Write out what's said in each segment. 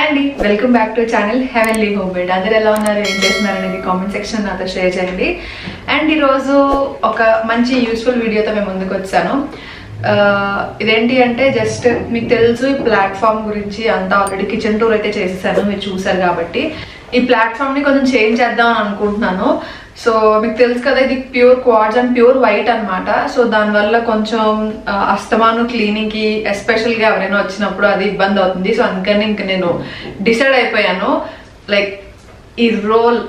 అండి welcome back to channel heavenly home made అందరు ఎలా ఉన్నారు ఏం చేస్తున్నారు అనేది కామెంట్ సెక్షన్ నాతో షేర్ చేయండి అండ్ ఈరోజు ఒక మంచి యూస్ఫుల్ వీడియోతో మేము ముందుకు వచ్చాను ఆ, ఇదేంటి అంటే జస్ట్ మీకు తెలుసు ఈ ప్లాట్ఫామ్ గురించి అంతా ఆల్రెడీ కిచెన్ టూర్ అయితే చేసేసాను మీరు చూసారు కాబట్టి ఈ ప్లాట్ఫామ్ ని కొంచెం చేంజ్ చేద్దాం అని అనుకుంటున్నాను సో మీకు తెలుసు కదా ఇది ప్యూర్ క్వాడ్స్ అండ్ ప్యూర్ వైట్ అన్నమాట సో దానివల్ల కొంచెం ఆ, అస్తమాను క్లీనింగ్ కి ఎస్పెషల్ గా ఎవరైనా వచ్చినప్పుడు అది ఇబ్బంది అవుతుంది సో అందుకని ఇంక నేను డిసైడ్ అయిపోయాను లైక్ ఈ రోల్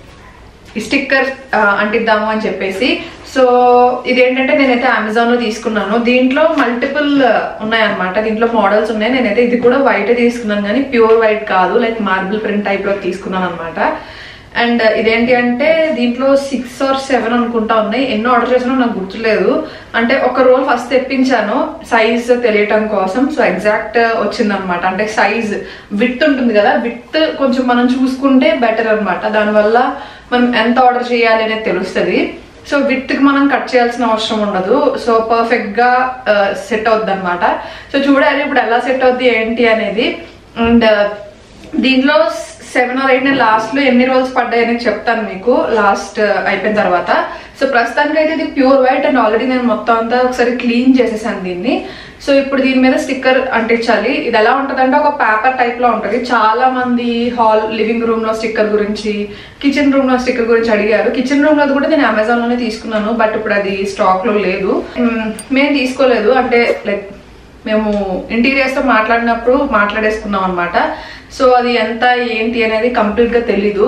ఈ స్టిక్కర్ అంటిద్దాము అని చెప్పేసి సో ఇదేంటంటే నేనైతే అమెజాన్ లో తీసుకున్నాను దీంట్లో మల్టిపుల్ ఉన్నాయన్నమాట దీంట్లో మోడల్స్ ఉన్నాయి నేనైతే ఇది కూడా వైట్ తీసుకున్నాను కానీ ప్యూర్ వైట్ కాదు లైక్ మార్బుల్ ప్రింట్ టైప్ లో తీసుకున్నాను అనమాట అండ్ ఇదేంటి అంటే దీంట్లో సిక్స్ ఆర్ సెవెన్ అనుకుంటా ఉన్నాయి ఎన్నో ఆర్డర్ చేసినా నాకు గుర్తులేదు అంటే ఒక రోల్ ఫస్ట్ తెప్పించాను సైజ్ తెలియటం కోసం సో ఎగ్జాక్ట్ వచ్చిందనమాట అంటే సైజ్ విత్ ఉంటుంది కదా విత్ కొంచెం మనం చూసుకుంటే బెటర్ అనమాట దానివల్ల మనం ఎంత ఆర్డర్ చేయాలి అనేది తెలుస్తుంది సో విత్కి మనం కట్ చేయాల్సిన అవసరం ఉండదు సో పర్ఫెక్ట్ గా సెట్ అవుద్ది అనమాట సో చూడాలి ఇప్పుడు ఎలా సెట్ అవుద్ది ఏంటి అనేది అండ్ దీంట్లో సెవెన్ ఆర్ ఎయిట్ నేను లాస్ట్ లో ఎన్ని రోల్స్ పడ్డాయి అనేది చెప్తాను మీకు లాస్ట్ అయిపోయిన తర్వాత సో ప్రస్తుతానికి అయితే ఇది ప్యూర్ వైట్ అండ్ ఆల్రెడీ నేను మొత్తం అంతా ఒకసారి క్లీన్ చేసేసాను దీన్ని సో ఇప్పుడు దీని మీద స్టిక్కర్ అంటించాలి ఇది ఎలా ఉంటదంటే ఒక పేపర్ టైప్ లో ఉంటది చాలా మంది హాల్ లివింగ్ రూమ్ లో స్టిక్కర్ గురించి కిచెన్ రూమ్ లో స్టిక్కర్ గురించి అడిగారు కిచెన్ రూమ్ లో కూడా నేను అమెజాన్ లోనే తీసుకున్నాను బట్ ఇప్పుడు అది స్టాక్ లో లేదు మ్, మేము తీసుకోలేదు అంటే లైక్ మేము ఇంటీరియర్స్ తో మాట్లాడినప్పుడు మాట్లాడేసుకున్నాం అనమాట సో అది ఎంత ఏంటి అనేది కంప్లీట్ గా తెలీదు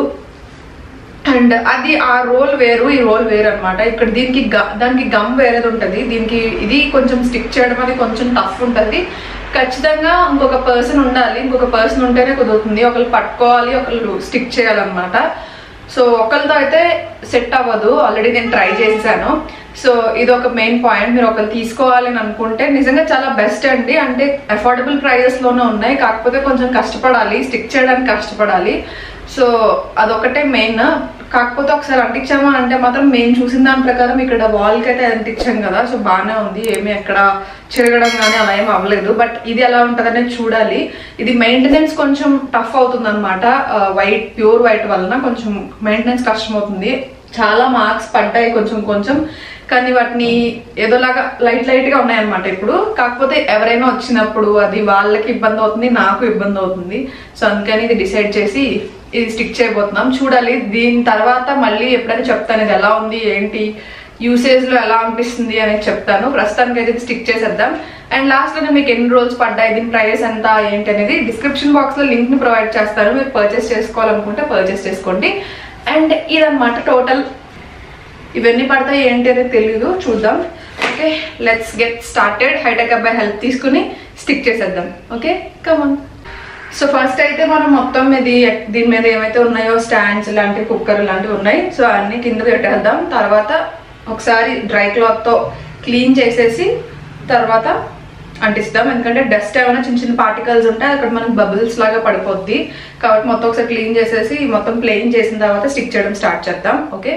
అండ్ అది ఆ రోల్ వేరు ఈ రోల్ వేరు అనమాట ఇక్కడ దీనికి గ- దానికి గమ్ వేరేది ఉంటుంది దీనికి ఇది కొంచెం స్టిక్ చేయడం అనేది కొంచెం టఫ్ ఉంటుంది ఖచ్చితంగా ఇంకొక పర్సన్ ఉండాలి ఇంకొక పర్సన్ ఉంటేనే కుదురుతుంది ఒకళ్ళు పట్టుకోవాలి ఒకళ్ళు స్టిక్ చేయాలన్నమాట సో ఒకరితో అయితే సెట్ అవ్వదు ఆల్రెడీ నేను ట్రై చేశాను సో ఇది ఒక మెయిన్ పాయింట్ మీరు ఒకరు తీసుకోవాలి అని అనుకుంటే నిజంగా చాలా బెస్ట్ అండి అంటే అఫోర్డబుల్ ప్రైజెస్ లోనే ఉన్నాయి కాకపోతే కొంచెం కష్టపడాలి స్టిక్ చేయడానికి కష్టపడాలి సో అదొకటే మెయిన్ కాకపోతే ఒకసారి అంటించాము అని అంటే మాత్రం మేము చూసిన దాని ప్రకారం ఇక్కడ వాల్కి అయితే అంటించాం కదా సో బాగానే ఉంది ఏమి ఎక్కడ చిరగడం కానీ అలా ఏం అవ్వలేదు బట్ ఇది ఎలా ఉంటుంది అనేది చూడాలి ఇది మెయింటెనెన్స్ కొంచెం టఫ్ అవుతుంది అనమాట వైట్ ప్యూర్ వైట్ వలన కొంచెం మెయింటెనెన్స్ కష్టం అవుతుంది చాలా మార్క్స్ పడ్డాయి కొంచెం కొంచెం కానీ వాటిని ఏదోలాగా లైట్ లైట్ గా ఉన్నాయన్నమాట ఇప్పుడు కాకపోతే ఎవరైనా వచ్చినప్పుడు అది వాళ్ళకి ఇబ్బంది అవుతుంది నాకు ఇబ్బంది అవుతుంది సో అందుకని ఇది డిసైడ్ చేసి ఇది స్టిక్ చేయబోతున్నాం చూడాలి దీని తర్వాత మళ్ళీ ఎప్పుడైనా చెప్తాను ఇది ఎలా ఉంది ఏంటి యూసేజ్ లో ఎలా అనిపిస్తుంది అనేది చెప్తాను ప్రస్తుతానికి అయితే స్టిక్ చేసేద్దాం అండ్ లాస్ట్ లో మీకు ఎన్ని రోల్స్ పడ్డాయి దీని ప్రైస్ ఎంత ఏంటి అనేది డిస్క్రిప్షన్ బాక్స్ లో లింక్ ని ప్రొవైడ్ చేస్తాను మీరు పర్చేస్ చేసుకోవాలనుకుంటే పర్చేస్ చేసుకోండి అండ్ ఇదన్నమాట టోటల్ ఇవన్నీ పడతాయి ఏంటి అనేది తెలియదు చూద్దాం okay let's get started hitech అబ్బాయి హెల్ప్ తీసుకుని స్టిక్ చేసేద్దాం ఓకే కమన్ సో ఫస్ట్ అయితే మనం మొత్తం ఇది దీని మీద ఏమైతే ఉన్నాయో స్టాండ్స్ లాంటి కుక్కర్ లాంటివి ఉన్నాయి సో అన్ని కింద పెట్టేద్దాం తర్వాత ఒకసారి డ్రై క్లాత్ తో క్లీన్ చేసేసి తర్వాత అంటిస్తాం ఎందుకంటే డస్ట్ ఏమైనా చిన్న చిన్న పార్టికల్స్ ఉంటే అక్కడ మనకి బబుల్స్ లాగా పడిపోద్ది కాబట్టి మొత్తం ఒకసారి క్లీన్ చేసేసి మొత్తం ప్లెయిన్ చేసిన తర్వాత స్టిక్ చేయడం స్టార్ట్ చేద్దాం ఓకే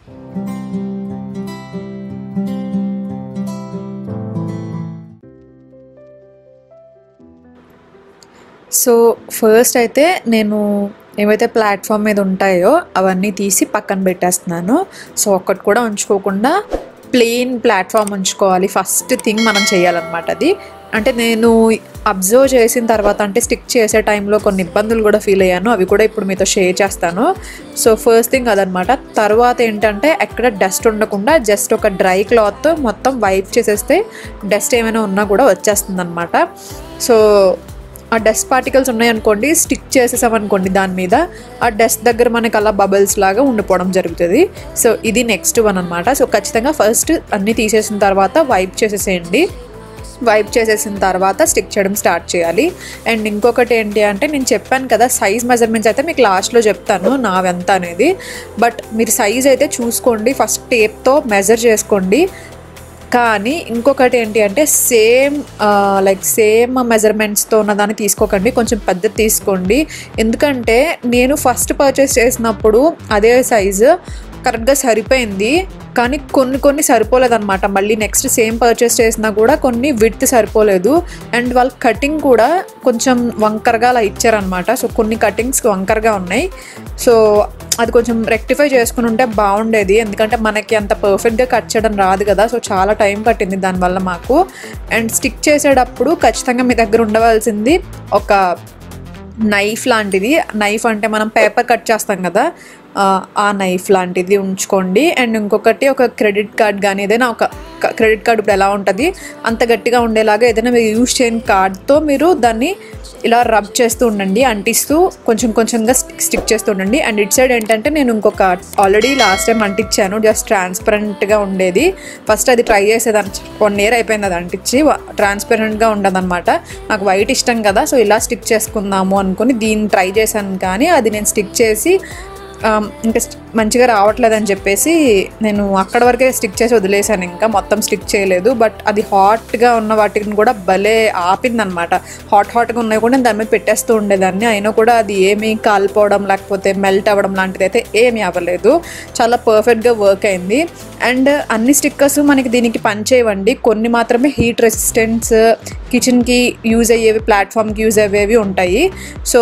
సో ఫస్ట్ అయితే నేను ఏవైతే ప్లాట్ఫామ్ మీద ఉంటాయో అవన్నీ తీసి పక్కన పెట్టేస్తున్నాను సో ఒక్కటి కూడా ఉంచుకోకుండా ప్లెయిన్ ప్లాట్ఫామ్ ఉంచుకోవాలి ఫస్ట్ థింగ్ మనం చేయాలన్నమాట అది అంటే నేను అబ్జర్వ్ చేసిన తర్వాత అంటే స్టిక్ చేసే టైంలో కొన్ని ఇబ్బందులు కూడా ఫీల్ అయ్యాను అవి కూడా ఇప్పుడు మీతో షేర్ చేస్తాను సో ఫస్ట్ థింగ్ అదనమాట తర్వాత ఏంటంటే ఎక్కడ డస్ట్ ఉండకుండా జస్ట్ ఒక డ్రై క్లాత్ మొత్తం వైప్ చేసేస్తే డస్ట్ ఏమైనా ఉన్నా కూడా వచ్చేస్తుంది అనమాట సో ఆ డస్ట్ పార్టికల్స్ ఉన్నాయనుకోండి స్టిక్ చేసేసామనుకోండి దాని మీద ఆ డస్ట్ దగ్గర మనకి అలా బబుల్స్ లాగా ఉండిపోవడం జరుగుతుంది సో ఇది నెక్స్ట్ వన్ అనమాట సో ఖచ్చితంగా ఫస్ట్ అన్నీ తీసేసిన తర్వాత వైప్ చేసేసేయండి వైప్ చేసేసిన తర్వాత స్టిక్ చేయడం స్టార్ట్ చేయాలి అండ్ ఇంకొకటి ఏంటి అంటే నేను చెప్పాను కదా సైజ్ మెజర్మెంట్స్ అయితే మీకు లాస్ట్లో చెప్తాను నావెంత అనేది బట్ మీరు సైజ్ అయితే చూసుకోండి ఫస్ట్ టేప్తో మెజర్ చేసుకోండి కానీ ఇంకొకటి ఏంటి అంటే సేమ్ లైక్ సేమ్ మెజర్మెంట్స్తో ఉన్నదాన్ని తీసుకోకండి కొంచెం పెద్దది తీసుకోండి ఎందుకంటే నేను ఫస్ట్ పర్చేస్ చేసినప్పుడు అదే సైజు కరెక్ట్గా సరిపోయింది కానీ కొన్ని కొన్ని సరిపోలేదన్నమాట మళ్ళీ నెక్స్ట్ సేమ్ పర్చేస్ చేసినా కూడా కొన్ని విడ్త్ సరిపోలేదు అండ్ వాళ్ళ కటింగ్ కూడా కొంచెం వంకరగా అలా ఇచ్చారనమాట సో కొన్ని కటింగ్స్ వంకరగా ఉన్నాయి సో అది కొంచెం రెక్టిఫై చేసుకుని ఉంటే బాగుండేది ఎందుకంటే మనకి అంత పర్ఫెక్ట్గా కట్ చేయడం రాదు కదా సో చాలా టైం పట్టింది దానివల్ల మాకు అండ్ స్టిక్ చేసేటప్పుడు ఖచ్చితంగా మీ దగ్గర ఉండవలసింది ఒక నైఫ్ లాంటిది నైఫ్ అంటే మనం పేపర్ కట్ చేస్తాం కదా ఆ, ఆ నైఫ్ లాంటిది ఉంచుకోండి అండ్ ఇంకొకటి ఒక క్రెడిట్ కార్డ్ కానీ ఏదైనా ఒక క్రెడిట్ కార్డ్ ఇప్పుడు ఎలా ఉంటుంది అంత గట్టిగా ఉండేలాగా ఏదైనా మీరు యూజ్ చేయని కార్డ్తో మీరు దాన్ని ఇలా రబ్ చేస్తూ ఉండండి అంటిస్తూ కొంచెం కొంచెంగా స్టిక్ స్టిక్ చేస్తూ ఉండండి అండ్ ఇట్ సైడ్ ఏంటంటే నేను ఇంకొక ఆల్రెడీ లాస్ట్ టైం అంటించాను జస్ట్ ట్రాన్స్పరెంట్గా ఉండేది ఫస్ట్ అది ట్రై చేసేదాన్ని వన్ ఇయర్ అయిపోయింది అది అంటించి ట్రాన్స్పరెంట్గా ఉండదన్నమాట నాకు వైట్ ఇష్టం కదా సో ఇలా స్టిక్ చేసుకుందాము అనుకుని దీన్ని ట్రై చేశాను కానీ అది నేను స్టిక్ చేసి ఆమ్, ఇంకా స్ట్- మంచిగా రావట్లేదని చెప్పేసి నేను అక్కడ వరకే స్టిక్ చేసి వదిలేశాను ఇంకా మొత్తం స్టిక్ చేయలేదు బట్ అది హాట్గా ఉన్న వాటిని కూడా భలే ఆపిందనమాట హాట్ హాట్గా ఉన్నాయి కూడా నేను దాని మీద పెట్టేస్తూ ఉండేదాన్ని అయినా కూడా అది ఏమీ కాలిపోవడం లేకపోతే మెల్ట్ అవ్వడం లాంటిది అయితే ఏమీ అవ్వలేదు చాలా పర్ఫెక్ట్గా వర్క్ అయింది అండ్ అన్ని స్టిక్కర్స్ మనకి దీనికి పనిచేయవండి కొన్ని మాత్రమే హీట్ రెసిస్టెన్స్ కిచెన్కి యూజ్ అయ్యేవి ప్లాట్ఫామ్కి యూజ్ అయ్యేవి ఉంటాయి సో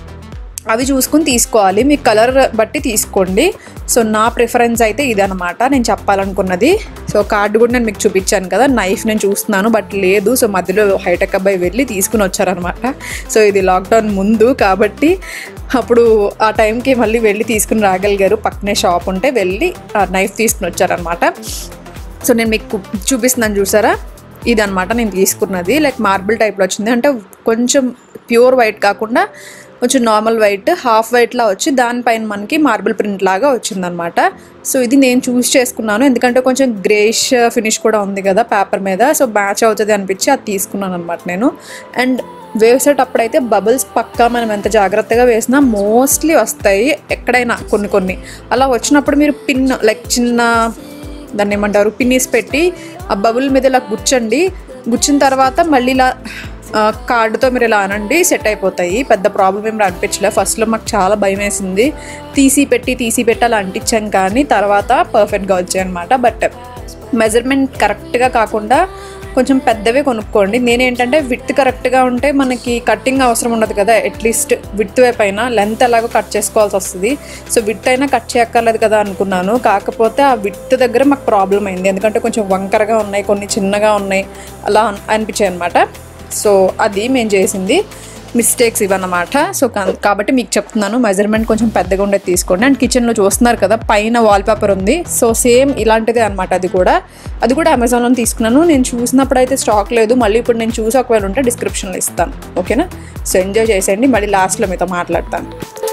అవి చూసుకుని తీసుకోవాలి మీ కలర్ బట్టి తీసుకోండి సో నా ప్రిఫరెన్స్ అయితే ఇదనమాట నేను చెప్పాలనుకున్నది సో కార్డు కూడా నేను మీకు చూపించాను కదా నైఫ్ నేను చూస్తున్నాను బట్ లేదు సో మధ్యలో హైటెక్ అబ్బాయి వెళ్ళి తీసుకుని వచ్చారనమాట సో ఇది లాక్డౌన్ ముందు కాబట్టి అప్పుడు ఆ టైంకి మళ్ళీ వెళ్ళి తీసుకుని రాగలిగారు పక్కనే షాప్ ఉంటే వెళ్ళి ఆ నైఫ్ తీసుకుని వచ్చారనమాట సో నేను మీకు చూపిస్తున్నాను చూసారా ఇదనమాట నేను తీసుకున్నది లైక్ మార్బుల్ టైప్లో వచ్చింది అంటే కొంచెం ప్యూర్ వైట్ కాకుండా కొంచెం నార్మల్ వైట్ హాఫ్ వైట్లా వచ్చి దానిపైన మనకి మార్బుల్ ప్రింట్ లాగా వచ్చిందనమాట సో ఇది నేను చూస్ చేసుకున్నాను ఎందుకంటే కొంచెం గ్రేష్ ఫినిష్ కూడా ఉంది కదా పేపర్ మీద సో మ్యాచ్ అవుతుంది అనిపించి అది తీసుకున్నాను అనమాట నేను అండ్ వేసేటప్పుడు అయితే బబుల్స్ పక్కా మనం ఎంత జాగ్రత్తగా వేసినా మోస్ట్లీ వస్తాయి ఎక్కడైనా కొన్ని కొన్ని అలా వచ్చినప్పుడు మీరు పిన్ లైక్ చిన్న దాన్ని ఏమంటారు పిన్నీస్ పెట్టి ఆ బబుల్ మీద ఇలా గుచ్చండి గుచ్చిన తర్వాత మళ్ళీ ఇలా ఆ, కార్డుతో మీరు ఇలా అనండి సెట్ అయిపోతాయి పెద్ద ప్రాబ్లం ఏం అనిపించలే ఫస్ట్లో మాకు చాలా భయం వేసింది తీసి పెట్టి తీసి పెట్టి అలా అంటించాం కానీ తర్వాత పర్ఫెక్ట్గా వచ్చాయి అనమాట బట్ మెజర్మెంట్ కరెక్ట్గా కాకుండా కొంచెం పెద్దవే కొనుక్కోండి నేనేంటంటే విత్ కరెక్ట్గా ఉంటే మనకి కట్టింగ్ అవసరం ఉండదు కదా అట్లీస్ట్ విత్ వైపు అయినా లెంత్ ఎలాగో కట్ చేసుకోవాల్సి వస్తుంది సో విత్ అయినా కట్ చేయక్కర్లేదు కదా అనుకున్నాను కాకపోతే ఆ విత్ దగ్గర మాకు ప్రాబ్లం అయింది ఎందుకంటే కొంచెం వంకరగా ఉన్నాయి కొన్ని చిన్నగా ఉన్నాయి అలా అన్- అనిపించాయి అనమాట సో అది మేము చేసింది మిస్టేక్స్ ఇవన్నమాట సో కా- కాబట్టి మీకు చెప్తున్నాను మెజర్మెంట్ కొంచెం పెద్దగా ఉండేది తీసుకోండి అండ్ కిచెన్లో చూస్తున్నారు కదా పైన వాల్ పేపర్ ఉంది సో సేమ్ ఇలాంటిదే అనమాట అది కూడా అది కూడా అమెజాన్లో తీసుకున్నాను నేను చూసినప్పుడు అయితే స్టాక్ లేదు మళ్ళీ ఇప్పుడు నేను చూసి ఒకవేళ ఉంటే డిస్క్రిప్షన్లో ఇస్తాను ఓకేనా సో ఎంజాయ్ చేసేయండి మళ్ళీ లాస్ట్లో మీతో మాట్లాడతాను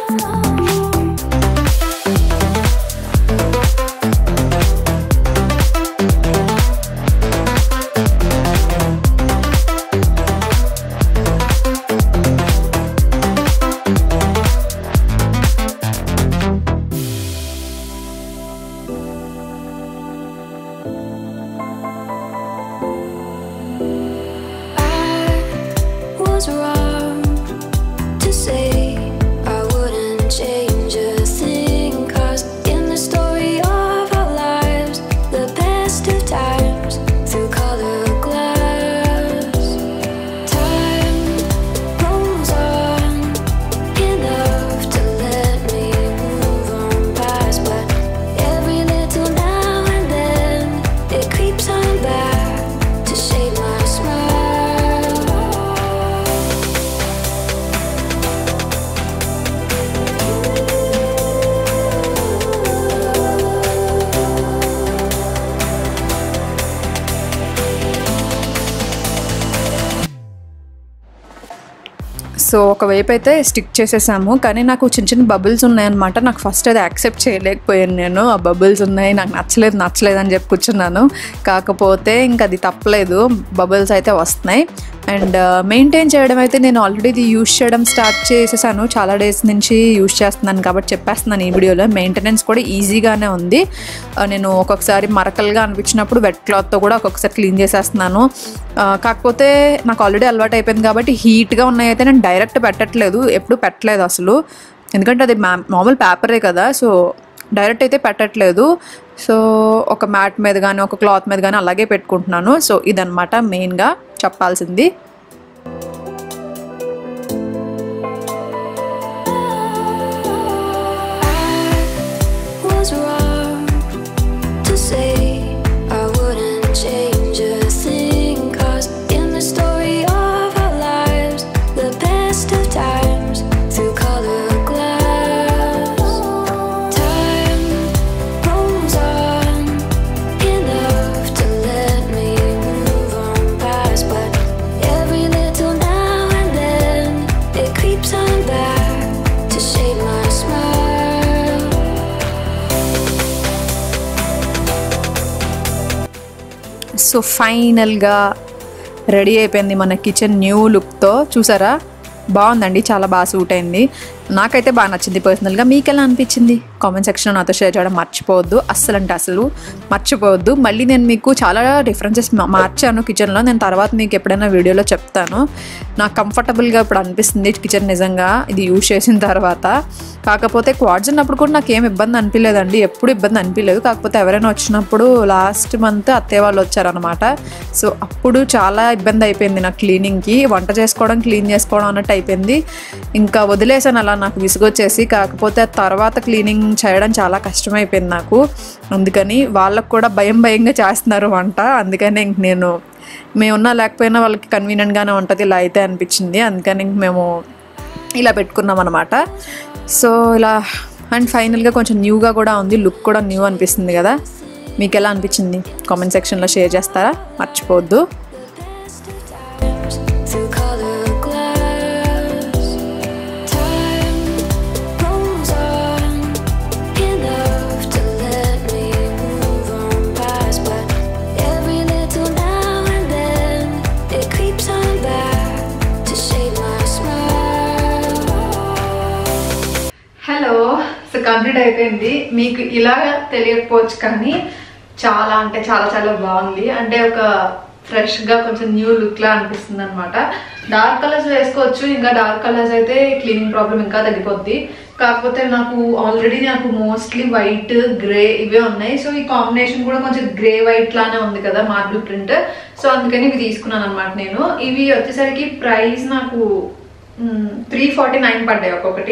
I was wrong to say I wouldn't change a thing. 'Cause in the story of our lives, the best of times through color glass, time rolls on enough to let me move on past. But every little now and then, it creeps on back to shade my smile. So ఒకవైపు అయితే stick చేసేసాము కానీ నాకు చిన్న చిన్న bubbles ఉన్నాయన్నమాట నాకు first అది యాక్సెప్ట్ చేయలేకపోయాను నేను ఆ బబుల్స్ ఉన్నాయి నాకు నచ్చలేదు నచ్చలేదు అని చెప్పి కూర్చున్నాను కాకపోతే ఇంకా అది తప్పలేదు బబుల్స్ అయితే వస్తున్నాయి అండ్ మెయింటైన్ చేయడం అయితే నేను ఆల్రెడీ ఇది యూస్ చేయడం స్టార్ట్ చేసేసాను చాలా డేస్ నుంచి యూస్ చేస్తున్నాను కాబట్టి చెప్పేస్తున్నాను ఈ వీడియోలో మెయింటెనెన్స్ కూడా ఈజీగానే ఉంది ఆ, నేను ఒక్కొక్కసారి మరకలుగా అనిపించినప్పుడు వెట్ క్లాత్తో కూడా ఒక్కొక్కసారి క్లీన్ చేసేస్తున్నాను ఆ, కాకపోతే నాకు ఆల్రెడీ అలవాటు అయిపోయింది కాబట్టి హీట్గా ఉన్నాయి అయితే నేను డైరెక్ట్ పెట్టట్లేదు ఎప్పుడు పెట్టలేదు అసలు ఎందుకంటే అది మా మామూలు పేపరే కదా సో డైరెక్ట్ అయితే పెట్టట్లేదు సో ఒక మ్యాట్ మీద కానీ ఒక క్లాత్ మీద కానీ అలాగే పెట్టుకుంటున్నాను సో ఇదనమాట మెయిన్గా చెప్పాల్సింది was wrong to say I wouldn't change a thing. Cause in the story of our lives, the best of times through color glass, time rolls on enough to let me move on past. But every little now and then, it creeps on back to shade my smile. So ఫైనల్గా ready అయిపోయింది మన kitchen new లుక్తో చూసారా బాగుందండి చాలా బాగా suit అయింది నాకైతే బాగా నచ్చింది పర్సనల్గా మీకు ఎలా అనిపించింది కామెంట్ సెక్షన్లో నాతో షేర్ చేయడం మర్చిపోవద్దు అస్సలు అంటే అసలు మర్చిపోవద్దు మళ్ళీ నేను మీకు చాలా డిఫరెన్సెస్ మార్చాను కిచెన్లో నేను తర్వాత మీకు ఎప్పుడైనా వీడియోలో చెప్తాను నాకు కంఫర్టబుల్గా ఇప్పుడు అనిపిస్తుంది కిచెన్ నిజంగా ఇది యూజ్ చేసిన తర్వాత కాకపోతే క్వాడ్స్ ఉన్నప్పుడు కూడా నాకు ఏం ఇబ్బంది అనిపించలేదండి ఎప్పుడు ఇబ్బంది అనిపించలేదు కాకపోతే ఎవరైనా వచ్చినప్పుడు లాస్ట్ మంత్ అత్తయ్య వాళ్ళు వచ్చారనమాట సో అప్పుడు చాలా ఇబ్బంది అయిపోయింది నాకు క్లీనింగ్కి వంట చేసుకోవడం క్లీన్ చేసుకోవడం అన్నట్టు అయిపోయింది ఇంకా వదిలేసాను అలా నాకు విసుగొచ్చేసి కాకపోతే తర్వాత క్లీనింగ్ చేయడం చాలా కష్టమైపోయింది నాకు అందుకని వాళ్ళకు కూడా భయం భయంగా చేస్తున్నారు వంట అందుకని ఇంక నేను మేమున్నా లేకపోయినా వాళ్ళకి కన్వీనియంట్గానే ఉంటుంది ఇలా అయితే అనిపించింది అందుకని ఇంక మేము ఇలా పెట్టుకున్నాం అనమాట సో ఇలా అండ్ ఫైనల్గా కొంచెం న్యూగా కూడా ఉంది లుక్ కూడా న్యూ అనిపిస్తుంది కదా మీకు ఎలా అనిపించింది కామెంట్ సెక్షన్లో షేర్ చేస్తారా మర్చిపోవద్దు times through color glass. Time rolls on enough to let me move on past, but every little now and then it creeps on back to shade my smile. Hello so complete అయిపోయింది మీకు ఇలా తెలియకపోవచ్చు కానీ చాలా అంటే చాలా చాలా బాగుంది అంటే ఒక ఫ్రెష్ గా కొంచెం న్యూ లుక్ లా అనిపిస్తుంది అనమాట డార్క్ కలర్స్ వేసుకోవచ్చు ఇంకా డార్క్ కలర్స్ అయితే క్లీనింగ్ ప్రాబ్లం ఇంకా తగ్గిపోద్ది కాకపోతే నాకు ఆల్రెడీ నాకు మోస్ట్లీ వైట్ గ్రే ఇవే ఉన్నాయి సో ఈ కాంబినేషన్ కూడా కొంచెం గ్రే వైట్ లానే ఉంది కదా మార్బుల్ ప్రింట్ సో అందుకని ఇవి తీసుకున్నాను అనమాట నేను ఇవి వచ్చేసరికి ప్రైస్ నాకు త్రీ ఫార్టీ నైన్ పడ్డాయి ఒక్కొక్కటి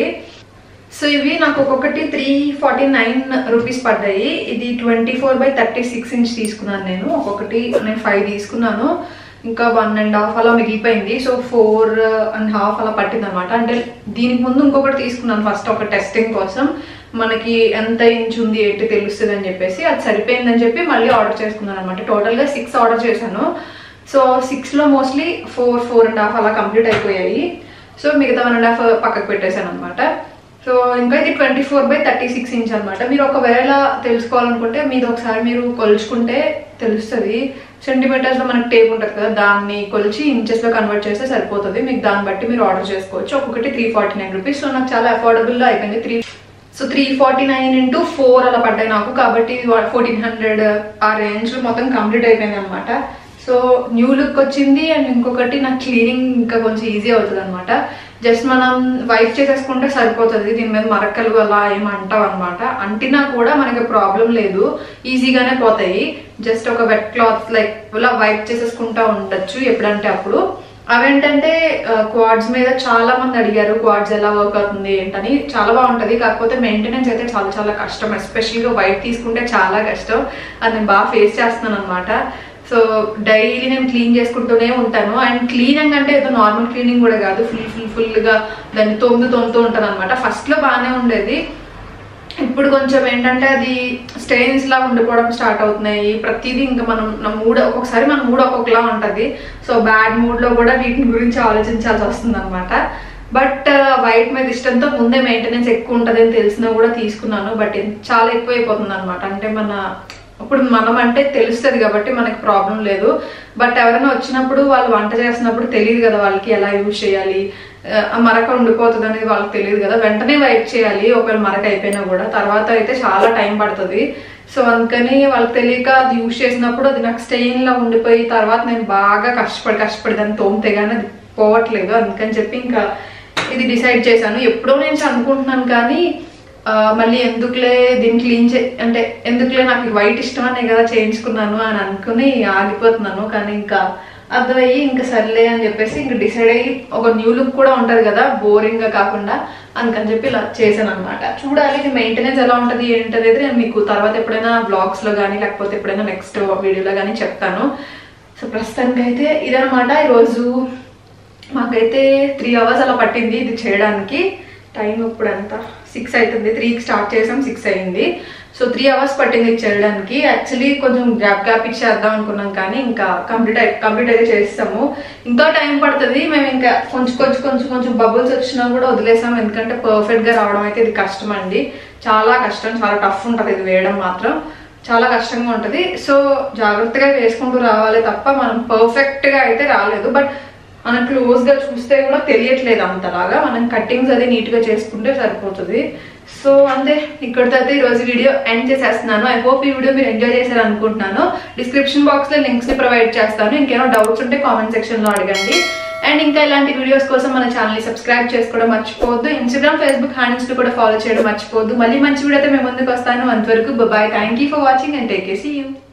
సో ఇవి నాకు ఒక్కొక్కటి త్రీ ఫార్టీ నైన్ రూపీస్ పడ్డాయి ఇది twenty four by thirty six inch తీసుకున్నాను నేను ఒక్కొక్కటి నేను ఫైవ్ తీసుకున్నాను ఇంకా వన్ అండ్ హాఫ్ అలా మిగిలిపోయింది సో ఫోర్ అండ్ హాఫ్ అలా పట్టింది అనమాట అంటే దీనికి ముందు ఇంకొకటి తీసుకున్నాను ఫస్ట్ ఒక టెస్టింగ్ కోసం మనకి ఎంత ఇంచ్ ఉంది ఏంటి తెలుస్తుంది అని చెప్పేసి అది సరిపోయిందని చెప్పి మళ్ళీ ఆర్డర్ చేసుకున్నాను అనమాట టోటల్గా సిక్స్ ఆర్డర్ చేశాను సో సిక్స్లో mostly four four and half అలా కంప్లీట్ అయిపోయాయి సో మిగతా వన్ అండ్ హాఫ్ పక్కకు పెట్టేశాను అనమాట సో ఇంకా ఇది twenty four by thirty six inch అనమాట మీరు ఒకవేళ తెలుసుకోవాలనుకుంటే మీరు ఒకసారి మీరు కొలుచుకుంటే తెలుస్తుంది సెంటీమీటర్స్లో మనకి టేప్ ఉంటుంది కదా దాన్ని కొలిచి ఇంచెస్లో కన్వర్ట్ చేస్తే సరిపోతుంది మీకు దాన్ని బట్టి మీరు ఆర్డర్ చేసుకోవచ్చు ఒక్కొక్కటి three forty nine rupees so నాకు చాలా అఫోర్డబుల్లో అయిపోయింది three so three forty nine into four అలా పడ్డాయి నాకు కాబట్టి ఫోర్టీన్ హండ్రెడ్ ఆ రేంజ్లో మొత్తం కంప్లీట్ అయిపోయింది అనమాట సో న్యూ లుక్ వచ్చింది అండ్ ఇంకొకటి నాకు క్లీనింగ్ ఇంకా కొంచెం ఈజీ అవుతుంది అనమాట జస్ట్ మనం వైప్ చేసేసుకుంటే సరిపోతుంది దీని మీద మరకలు అలా ఏం అంటావు అనమాట అంటినా కూడా మనకి ప్రాబ్లం లేదు ఈజీగానే పోతాయి జస్ట్ ఒక వెట్ క్లాత్ లైక్ ఇలా వైప్ చేసేసుకుంటా ఉండొచ్చు ఎప్పుడంటే అప్పుడు అవేంటంటే క్వాడ్స్ మీద చాలా మంది అడిగారు క్వాడ్స్ ఎలా వర్క్ అవుతుంది ఏంటని చాలా బాగుంటది కాకపోతే మెయింటెనెన్స్ అయితే చాలా చాలా కష్టం ఎస్పెషల్గా వైట్ తీసుకుంటే చాలా కష్టం అది నేను బాగా ఫేస్ చేస్తున్నాను అనమాట సో డైలీ నేను క్లీన్ చేసుకుంటూనే ఉంటాను అండ్ క్లీనింగ్ అంటే ఏదో నార్మల్ క్లీనింగ్ కూడా కాదు ఫుల్ ఫుల్ ఫుల్గా దాన్ని తొమ్మిది తొమ్ముతూ ఉంటాను అనమాట ఫస్ట్లో బాగానే ఉండేది ఇప్పుడు కొంచెం ఏంటంటే అది స్టెయిన్స్ లా ఉండిపోవడం స్టార్ట్ అవుతున్నాయి ప్రతిదీ ఇంకా మనం నా మూడ్ ఒక్కొక్కసారి మన మూడ్ ఒక్కొక్కలా ఉంటుంది సో బ్యాడ్ మూడ్ లో కూడా వీటిని గురించి ఆలోచించాల్సి వస్తుంది అనమాట బట్ వైట్ మీద ఇష్టంతో ముందే మెయింటెనెన్స్ ఎక్కువ ఉంటుంది అని తెలిసినా కూడా తీసుకున్నాను బట్ చాలా ఎక్కువ అయిపోతుంది అనమాట అంటే మన ఇప్పుడు మనం అంటే తెలుస్తుంది కాబట్టి మనకి ప్రాబ్లం లేదు బట్ ఎవరైనా వచ్చినప్పుడు వాళ్ళు వంట చేస్తున్నప్పుడు తెలియదు కదా వాళ్ళకి ఎలా యూజ్ చేయాలి ఆ మరక ఉండిపోతుంది అనేది వాళ్ళకి తెలియదు కదా వెంటనే వైప్ చేయాలి ఒకవేళ మరక అయిపోయినా కూడా తర్వాత అయితే చాలా టైం పడుతుంది సో అందుకని వాళ్ళకి తెలియక అది యూజ్ చేసినప్పుడు అది నాకు స్టెయిన్ లా ఉండిపోయి తర్వాత నేను బాగా కష్టపడి కష్టపడి దాన్ని తోమితే కానీ అది పోవట్లేదు అందుకని చెప్పి ఇంకా ఇది డిసైడ్ చేశాను ఎప్పుడో నేను అనుకుంటున్నాను కానీ ఆ, మళ్ళీ ఎందుకులే దీన్ని క్లీన్ చే అంటే ఎందుకులే నాకు వైట్ ఇష్టమనే కదా చేయించుకున్నాను అని అనుకుని ఆగిపోతున్నాను కానీ ఇంకా అర్థమయ్యి ఇంకా సర్లే అని చెప్పేసి ఇంకా డిసైడ్ అయ్యి ఒక న్యూ లుక్ కూడా ఉంటుంది కదా బోరింగ్ గా కాకుండా అందుకని చెప్పి ఇలా చేశాను అనమాట చూడాలి ఇది మెయింటెనెన్స్ ఎలా ఉంటుంది ఏంటనేది నేను మీకు తర్వాత ఎప్పుడైనా బ్లాగ్స్ లో కానీ లేకపోతే ఎప్పుడైనా నెక్స్ట్ వీడియోలో కానీ చెప్తాను సో ప్రస్తుతానికి అయితే ఇదనమాట ఈరోజు మాకైతే త్రీ అవర్స్ అలా పట్టింది ఇది చేయడానికి టైం ఇప్పుడు ఎంత సిక్స్ అవుతుంది త్రీకి స్టార్ట్ చేసాం సిక్స్ అయింది సో త్రీ అవర్స్ పట్టింది ఇది చేయడానికి యాక్చువల్లీ కొంచెం గ్యాప్ గ్యాప్ ఇచ్చేద్దాం అనుకున్నాం కానీ ఇంకా కంప్లీట్ అయి కంప్లీట్ అయితే చేస్తాము ఇంకా టైం పడుతుంది మేము ఇంకా కొంచెం కొంచెం కొంచెం కొంచెం బబుల్స్ వచ్చినా కూడా వదిలేసాం ఎందుకంటే పర్ఫెక్ట్ గా రావడం అయితే ఇది కష్టం అండి చాలా కష్టం చాలా టఫ్ ఉంటుంది ఇది వేయడం మాత్రం చాలా కష్టంగా ఉంటుంది సో జాగ్రత్తగా వేసుకుంటూ రావాలి తప్ప మనం పర్ఫెక్ట్ గా అయితే రాలేదు బట్ మనం క్లోజ్ గా చూస్తే కూడా తెలియట్లేదు అంతలాగా మనం కట్టింగ్స్ అది నీట్ గా చేసుకుంటే సరిపోతుంది సో అంతే ఇక్కడితో అయితే ఈ రోజు వీడియో ఎండ్ చేసేస్తున్నాను ఐ హోప్ ఈ వీడియో మీరు ఎంజాయ్ చేశారు అనుకుంటున్నాను డిస్క్రిప్షన్ బాక్స్ లో లింక్స్ ని ప్రొవైడ్ చేస్తాను ఇంకేమైనా డౌట్స్ ఉంటే కామెంట్ సెక్షన్ లో అడగండి అండ్ ఇంకా ఇలాంటి వీడియోస్ కోసం మన ఛానల్ ని సబ్స్క్రైబ్ చేసుకోవడం మర్చిపోవద్దు ఇన్స్టాగ్రామ్ ఫేస్బుక్ హ్యాండిల్స్ కూడా ఫాలో చేయడం మర్చిపోవద్దు మళ్ళీ మంచి వీడియోతో మేము ముందుకు వస్తాను అంతవరకు bye thank you for watching and take see you